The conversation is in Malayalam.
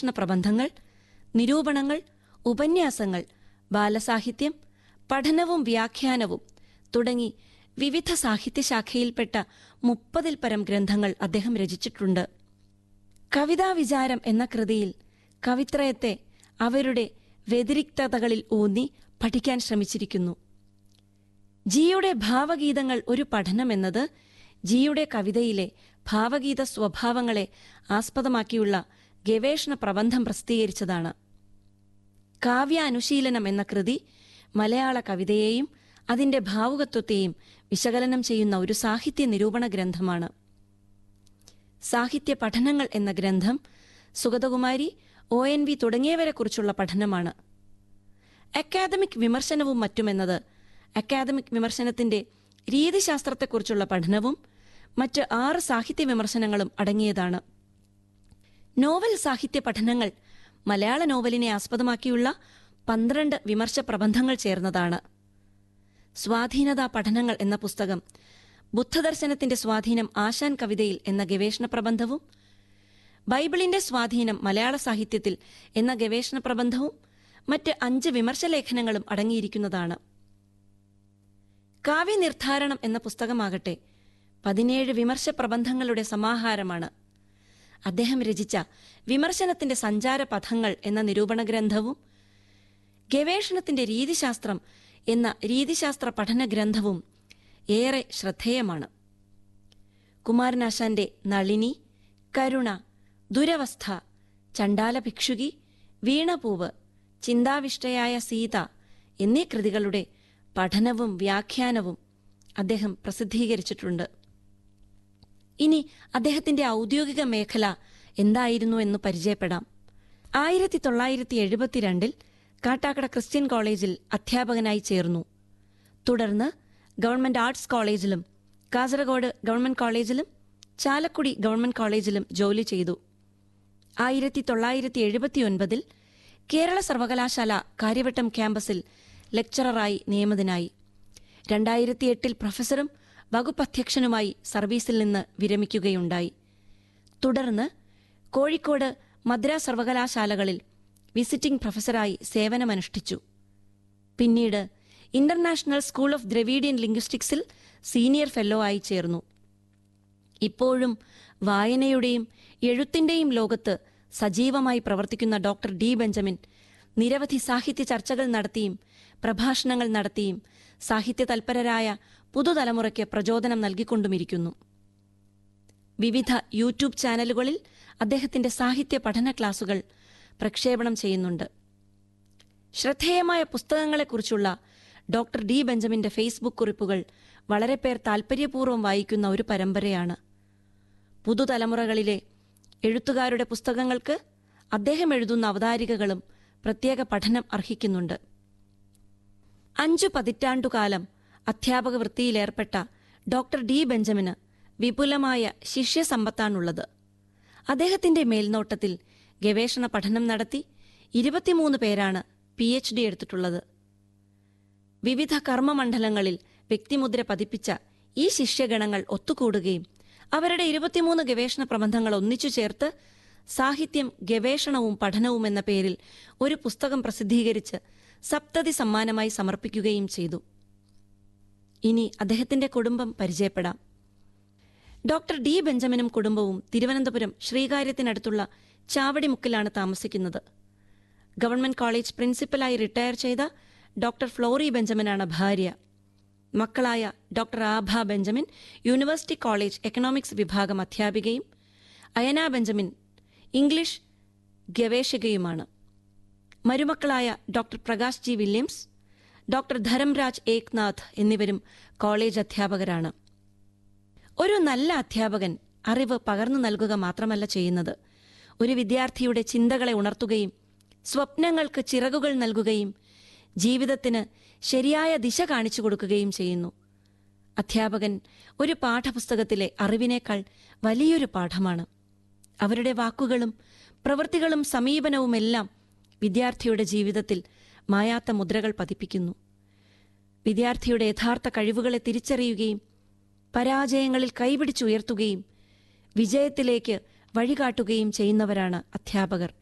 ഗവേഷണ പ്രബന്ധങ്ങൾ നിരൂപണങ്ങൾ ഉപന്യാസങ്ങൾ ബാലസാഹിത്യം പഠനവും വ്യാഖ്യാനവും തുടങ്ങി വിവിധ സാഹിത്യശാഖയിൽപ്പെട്ട മുപ്പതിൽ പരം ഗ്രന്ഥങ്ങൾ അദ്ദേഹം രചിച്ചിട്ടുണ്ട് കവിതാ വിചാരം എന്ന കൃതിയിൽ കവിത്രയത്തെ അവരുടെ വ്യതിരിക്തതകളിൽ ഊന്നി പഠിക്കാൻ ശ്രമിച്ചിരിക്കുന്നു ജിയുടെ ഭാവഗീതങ്ങൾ ഒരു പഠനം എന്നത് ജിയുടെ കവിതയിലെ ഭാവഗീത സ്വഭാവങ്ങളെ ആസ്പദമാക്കിയുള്ള ഗവേഷണ പ്രബന്ധം പ്രസിദ്ധീകരിച്ചതാണ് കാവ്യ അനുശീലനം എന്ന കൃതി മലയാള കവിതയെയും അതിന്റെ ഭാവുകത്വത്തെയും വിശകലനം ചെയ്യുന്ന ഒരു സാഹിത്യ നിരൂപണ ഗ്രന്ഥമാണ് സാഹിത്യ പഠനങ്ങൾ എന്ന ഗ്രന്ഥം സുഗതകുമാരി ഒ എൻ വി തുടങ്ങിയവരെക്കുറിച്ചുള്ള പഠനമാണ് അക്കാദമിക് വിമർശനവും മറ്റുമെന്നത് അക്കാദമിക് വിമർശനത്തിന്റെ രീതിശാസ്ത്രത്തെക്കുറിച്ചുള്ള പഠനവും മറ്റ് ആറ് സാഹിത്യ വിമർശനങ്ങളും അടങ്ങിയതാണ് നോവൽ സാഹിത്യ പഠനങ്ങൾ മലയാള നോവലിനെ ആസ്പദമാക്കിയുള്ള പന്ത്രണ്ട് വിമർശ പ്രബന്ധങ്ങൾ ചേർന്നതാണ് സ്വാധീനതാ പഠനങ്ങൾ എന്ന പുസ്തകം ബുദ്ധദർശനത്തിന്റെ സ്വാധീനം ആശാൻ കവിതയിൽ എന്ന ഗവേഷണ പ്രബന്ധവും ബൈബിളിന്റെ സ്വാധീനം മലയാള സാഹിത്യത്തിൽ എന്ന ഗവേഷണ പ്രബന്ധവും മറ്റ് അഞ്ച് വിമർശലേഖനങ്ങളും അടങ്ങിയിരിക്കുന്നതാണ് കാവ്യനിർദ്ധാരണം എന്ന പുസ്തകമാകട്ടെ പതിനേഴ് വിമർശ പ്രബന്ധങ്ങളുടെ സമാഹാരമാണ് അദ്ദേഹം രചിച്ച വിമർശനത്തിന്റെ സഞ്ചാരപഥങ്ങൾ എന്ന നിരൂപണ ഗ്രന്ഥവും ഗവേഷണത്തിന്റെ രീതിശാസ്ത്രം എന്ന രീതിശാസ്ത്ര പഠന ഗ്രന്ഥവും ഏറെ ശ്രദ്ധേയമാണ് കുമാരനാശാന്റെ നളിനി കരുണ ദുരവസ്ഥ ചണ്ടാല ഭിക്ഷുകി വീണപൂവ് ചിന്താവിഷ്ടയായ സീത എന്നീ കൃതികളുടെ പഠനവും വ്യാഖ്യാനവും അദ്ദേഹം പ്രസിദ്ധീകരിച്ചിട്ടുണ്ട് ഇനി അദ്ദേഹത്തിന്റെ ഔദ്യോഗിക മേഖല എന്തായിരുന്നു എന്ന് പരിചയപ്പെടാം ആയിരത്തി തൊള്ളായിരത്തി എഴുപത്തിരണ്ടിൽ കാട്ടാക്കട ക്രിസ്ത്യൻ കോളേജിൽ അധ്യാപകനായി ചേർന്നു തുടർന്ന് ഗവൺമെന്റ് ആർട്സ് കോളേജിലും കാസർഗോഡ് ഗവൺമെന്റ് കോളേജിലും ചാലക്കുടി ഗവൺമെന്റ് കോളേജിലും ജോലി ചെയ്തു ആയിരത്തി തൊള്ളായിരത്തി എഴുപത്തിയൊൻപതിൽ കേരള സർവകലാശാല കാര്യവട്ടം ക്യാമ്പസിൽ ലെക്ചററായി നിയമിതനായി രണ്ടായിരത്തി എട്ടിൽ പ്രൊഫസറും വകുപ്പ് അധ്യക്ഷനുമായി സർവീസിൽ നിന്ന് വിരമിക്കുകയുണ്ടായി തുടർന്ന് കോഴിക്കോട് മദ്രാസ് സർവകലാശാലകളിൽ വിസിറ്റിംഗ് പ്രൊഫസറായി സേവനമനുഷ്ഠിച്ചു പിന്നീട് ഇന്റർനാഷണൽ സ്കൂൾ ഓഫ് ദ്രവീഡിയൻ ലിംഗ്വിസ്റ്റിക്സിൽ സീനിയർ ഫെല്ലോ ആയി ചേർന്നു ഇപ്പോഴും വായനയുടെയും എഴുത്തിന്റെയും ലോകത്ത് സജീവമായി പ്രവർത്തിക്കുന്ന ഡോക്ടർ ഡി ബെഞ്ചമിൻ നിരവധി സാഹിത്യ ചർച്ചകൾ നടത്തിയും പ്രഭാഷണങ്ങൾ നടത്തിയും സാഹിത്യ തൽപരരായ പുതുതലമുറയ്ക്ക് പ്രചോദനം നൽകിക്കൊണ്ടുമിരിക്കുന്നു വിവിധ യൂട്യൂബ് ചാനലുകളിൽ അദ്ദേഹത്തിന്റെ സാഹിത്യ പഠന ക്ലാസുകൾ പ്രക്ഷേപണം ചെയ്യുന്നുണ്ട് ശ്രദ്ധേയമായ പുസ്തകങ്ങളെക്കുറിച്ചുള്ള ഡോക്ടർ ഡി ബെഞ്ചമിന്റെ ഫേസ്ബുക്ക് കുറിപ്പുകൾ വളരെ പേർ താൽപര്യപൂർവ്വം വായിക്കുന്ന ഒരു പരമ്പരയാണ് പുതുതലമുറകളിലെ എഴുത്തുകാരുടെ പുസ്തകങ്ങൾക്ക് അദ്ദേഹം എഴുതുന്ന അവതാരികകളും പ്രത്യേക പഠനം അർഹിക്കുന്നുണ്ട് അഞ്ചു പതിറ്റാണ്ടുകാലം അധ്യാപക വൃത്തിയിലേർപ്പെട്ട ഡോക്ടർ ഡി ബെഞ്ചമിന് വിപുലമായ ശിഷ്യസമ്പത്താണുള്ളത് അദ്ദേഹത്തിന്റെ മേൽനോട്ടത്തിൽ ഗവേഷണ പഠനം നടത്തി ഇരുപത്തിമൂന്ന് പേരാണ് പി എച്ച് ഡി എടുത്തിട്ടുള്ളത് വിവിധ കർമ്മമണ്ഡലങ്ങളിൽ വ്യക്തിമുദ്ര പതിപ്പിച്ച ഈ ശിഷ്യഗണങ്ങൾ ഒത്തുകൂടുകയും അവരുടെ ഇരുപത്തിമൂന്ന് ഗവേഷണ പ്രബന്ധങ്ങൾ ഒന്നിച്ചു ചേർത്ത് സാഹിത്യം ഗവേഷണവും പഠനവും എന്ന പേരിൽ ഒരു പുസ്തകം പ്രസിദ്ധീകരിച്ച് സപ്തതി സമ്മാനമായി സമർപ്പിക്കുകയും ചെയ്തു ഇനി അദ്ദേഹത്തിന്റെ കുടുംബം പരിചയപ്പെടാം ഡോക്ടർ ഡി ബെഞ്ചമിനും കുടുംബവും തിരുവനന്തപുരം ശ്രീകാര്യത്തിനടുത്തുള്ള ചാവടിമുക്കിലാണ് താമസിക്കുന്നത് ഗവൺമെന്റ് കോളേജ് പ്രിൻസിപ്പലായി റിട്ടയർ ചെയ്ത ഡോക്ടർ ഫ്ലോറി ബെഞ്ചമിനാണ് ഭാര്യ മക്കളായ doctor Abha Benjamin university college economics വിഭാഗം അധ്യാപികയും അയന ബെഞ്ചമിൻ ഇംഗ്ലീഷ് ഗവേഷകയുമാണ് മരുമക്കളായ doctor Prakash G Williams doctor Dharamraj Eknath എന്നിവരും കോളേജ് അധ്യാപകരാണ് ഒരു നല്ല അധ്യാപകൻ അറിവ് പകർന്നു നൽകുക മാത്രമല്ല ചെയ്യുന്നത് ഒരു വിദ്യാർത്ഥിയുടെ ചിന്തകളെ ഉണർത്തുകയും സ്വപ്നങ്ങൾക്ക് ചിറകുകൾ നൽകുകയും ജീവിതത്തിന് ശരിയായ ദിശ കാണിച്ചു കൊടുക്കുകയും ചെയ്യുന്നു അധ്യാപകൻ ഒരു പാഠപുസ്തകത്തിലെ അറിവിനേക്കാൾ വലിയൊരു പാഠമാണ് അവരുടെ വാക്കുകളും പ്രവൃത്തികളും സമീപനവുമെല്ലാം വിദ്യാർത്ഥിയുടെ ജീവിതത്തിൽ മായാത്ത മുദ്രകൾ പതിപ്പിക്കുന്നു വിദ്യാർത്ഥിയുടെ യഥാർത്ഥ കഴിവുകളെ തിരിച്ചറിയുകയും പരാജയങ്ങളിൽ കൈപിടിച്ചുയർത്തുകയും വിജയത്തിലേക്ക് വഴികാട്ടുകയും ചെയ്യുന്നവരാണ് അധ്യാപകർ